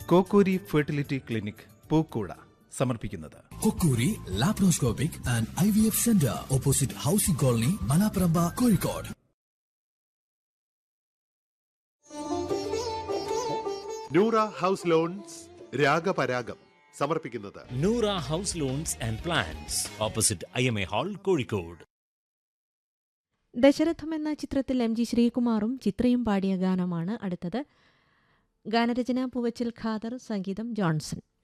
കോക്കൂരി fertility clinic പൂക്കൂട സമർപ്പിക്കുന്നത് Kokkuri laparoscopic and I V F centre opposite housing colony Malaparamba Kozhikode Noora house loans Ragaparagam സമർപ്പിക്കുന്നത് Noora house loans and plans opposite I M A hall Kozhikode Dasharatham എന്ന ചിത്രത്തിൽ M G ശ്രീകുമാറും ചിത്രയും പാടിയ ഗാനമാണ് അടുത്തത് ഗാനരചന പൂവച്ചൽ ഖാദർ സംഗീതം ജോൺസൺ